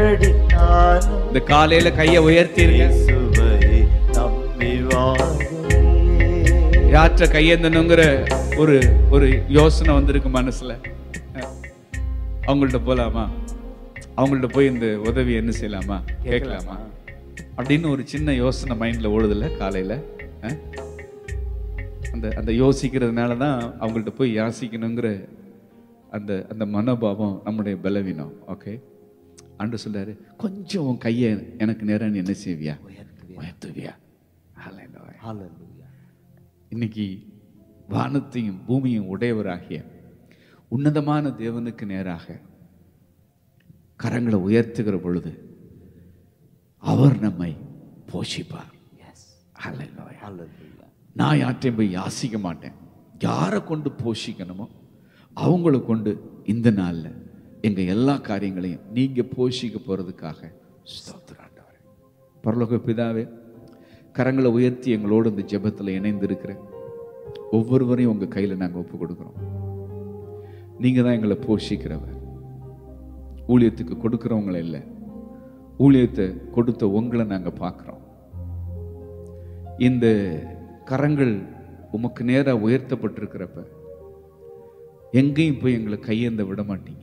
நானும் இந்த காலையில கையை உயர்த்திருங்க இயேசுவை நம்பி வாழ்கிறேன். யாற்ற கையேந்தணுங்கிற ஒரு ஒரு யோசனை வந்திருக்கு மனசுல அஹ். அவங்கள்ட்ட போலாமா அவங்கள்ட்ட போய் இந்த உதவி என்ன செய்யலாமா கேட்கலாமா அப்படின்னு ஒரு சின்ன யோசனை மைண்ட்ல ஓடுதுல்ல காலையில அஹ். அந்த அந்த யோசிக்கிறதுனால தான் அவங்கள்ட்ட போய் யாசிக்கணுங்கிற அந்த அந்த மனோபாவம் நம்முடைய பலவீனம் ஓகே அன்று சொல்றாரு கொஞ்சம் உன் கையை எனக்கு நேரம் நீ என்ன செய்வியா உயர்த்துவியா Hallelujah. Hallelujah. இன்னைக்கு வானத்தையும் பூமியும் உடையவராகிய உன்னதமான தேவனுக்கு நேராக கரங்களை உயர்த்துகிற பொழுது அவர் நம்மை போஷிப்பார் Yes. Hallelujah. Hallelujah. நான் யார்ட்டையும் போய் யாசிக்க மாட்டேன் யாரை கொண்டு போஷிக்கணுமோ அவங்கள கொண்டு இந்த நாள்ல எங்க எல்லா காரியங்களையும் நீங்க போஷிக்க போறதுக்காக ஸ்தோத்திரம் ஆண்டவரே. பரலோக பிதாவே கரங்களை உயர்த்தி எங்களோடு இந்த ஜெபத்துல இணைந்திருக்கிற ஒவ்வொருவரையும் உங்க கையில நாங்க ஒப்பு கொடுக்கிறோம் நீங்க தான் எங்களை போஷிக்கிறவர் ஊழியத்துக்கு கொடுக்கிறவங்கள இல்லை ஊழியத்தை கொடுத்த உங்களை நாங்க பார்க்கிறோம் இந்த கரங்கள் உமக்கு நேரா உயர்த்தப்பட்டிருக்கிறப்ப எங்கேயும் போய் எங்களை கையேந்த விட மாட்டீங்க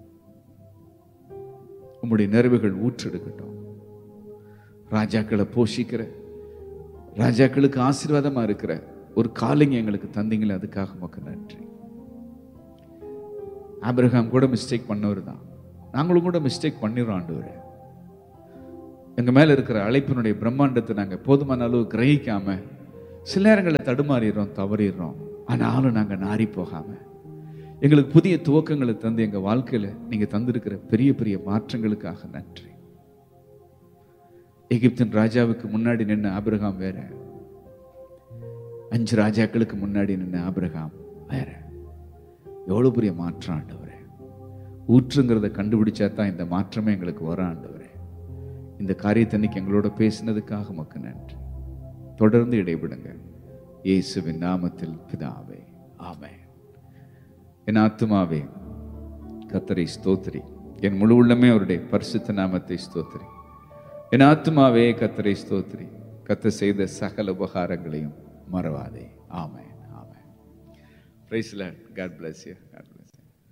உம்முடைய நிறைவுகள் ஊற்றெடுக்கட்டும் ராஜாக்களை போஷிக்கிற ராஜாக்களுக்கு ஆசீர்வாதமா இருக்கிற ஒரு காலிங்க எங்களுக்கு தந்தீங்களே அதுக்காக உமக்கு நன்றி ஆபிரகாம் கூட மிஸ்டேக் பண்ணவர் தான் நாங்களும் கூட மிஸ்டேக் பண்ணிடுறோம் ஆண்டவரே எங்க மேல இருக்கிற அழைப்பினுடைய பிரம்மாண்டத்தை நாங்க போதுமான அளவு கிரகிக்காம சில நேரங்களில் தடுமாறிடுறோம் தவறிடுறோம் ஆனாலும் நாங்க நாறி போகாம எங்களுக்கு புதிய துவக்கங்களை தந்து எங்க வாழ்க்கையில நீங்க தந்திருக்கிற பெரிய பெரிய மாற்றங்களுக்காக நன்றி எகிப்தின் ராஜாவுக்கு முன்னாடி நின்ன ஆபிரகாம் வேற அஞ்சு ராஜாக்களுக்கு முன்னாடி நின்ன ஆபிரகாம் வேற எவ்வளவு பெரிய மாற்றம் ஆண்டவரே ஊற்றுங்கிறத கண்டுபிடிச்சா தான் இந்த மாற்றமே எங்களுக்கு வர ஆண்டவரே இந்த காரியத்தன்னைக்கு எங்களோட பேசினதுக்காக உமக்கு நன்றி தொடர்ந்து இடைவிடுங்க இயேசுவின் நாமத்தில் பிதாவே ஆமென் என் ஆத்துமாவே கத்தரை ஸ்தோத்திரி என் முழு உள்ளமே அவருடைய பரிசுத்த நாமத்தை ஸ்தோத்திரி என் ஆத்துமாவே கத்தரை ஸ்தோத்திரி கத்த செய்த சகல உபகாரங்களையும் மறவாதே amen amen praise lord god bless you God bless